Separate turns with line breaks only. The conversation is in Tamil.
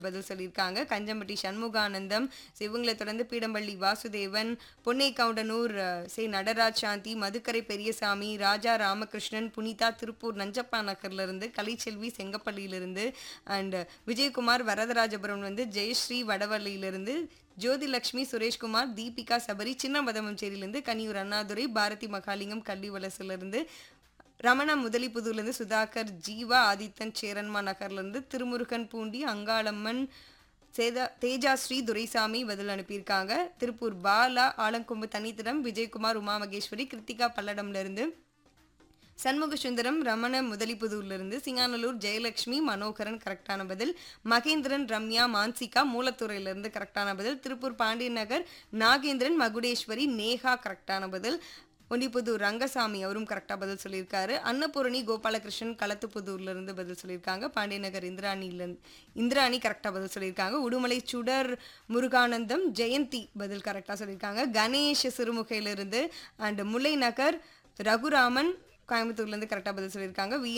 பதில் சொல்லியிருக்காங்க கஞ்சம்பட்டி சண்முகானந்தம் so இவங்களை தொடர்ந்து பீடம்பள்ளி வாசுதேவன் பொன்னை கவுண்டனூர் அஹ், சே நடராஜ் சாந்தி மதுக்கரை பெரியசாமி ராஜா ராமகிருஷ்ணன் புனிதா திருப்பூர் நஞ்சப்பா நகர்ல இருந்து கலைச்செல்வி செங்கப்பள்ளியிலிருந்து அண்ட் விஜயகுமார் வரதராஜபுரம் வந்து ஜெயஸ்ரீ வடவள்ளியிலிருந்து ஜோதிலட்சுமி சுரேஷ்குமார் தீபிகா சபரி சின்னமதமஞ்சேரியிலிருந்து கனியூர் அண்ணாதுரை பாரதி மகாலிங்கம் கள்ளிவலசிலிருந்து ரமணா முதலிப்புதூர்லேருந்து சுதாகர் ஜீவா ஆதித்தன் சேரன்மா நகர்லேருந்து திருமுருகன் பூண்டி அங்காளம்மன் சேதா தேஜாஸ்ரீ துரைசாமி பதில் அனுப்பியிருக்காங்க திருப்பூர் பாலா ஆலங்கொம்பு தனித்திடம் விஜயகுமார் உமா மகேஸ்வரி கிருத்திகா பல்லடம்லேருந்து சண்முக சுந்தரம் ரமண முதலிப்புதூர்லேருந்து சிங்கானலூர் ஜெயலட்சுமி மனோகரன் கரெக்டான பதில் மகேந்திரன் ரம்யா மான்சிகா மூலத்துறையிலிருந்து கரெக்டான பதில் திருப்பூர் பாண்டியன் நகர் நாகேந்திரன் மகுடேஸ்வரி நேஹா கரெக்டான பதில் ஒண்டிப்புதூர் ரங்கசாமி அவரும் கரெக்டாக பதில் சொல்லியிருக்காரு அன்னபூரணி கோபாலகிருஷ்ணன் களத்துப்புதூர்ல இருந்து பதில் சொல்லியிருக்காங்க பாண்டியநகர் இந்திராணியிலிருந்து இந்திராணி கரெக்டாக பதில் சொல்லியிருக்காங்க உடுமலை சுடர் முருகானந்தம் ஜெயந்தி பதில் கரெக்டாக சொல்லியிருக்காங்க கணேஷ் சிறுமுகையிலிருந்து அண்ட் முல்லை நகர் ரகுராமன் கோயம்புத்தூர்லேருந்து கரெக்டாக பதில் சொல்லியிருக்காங்க வி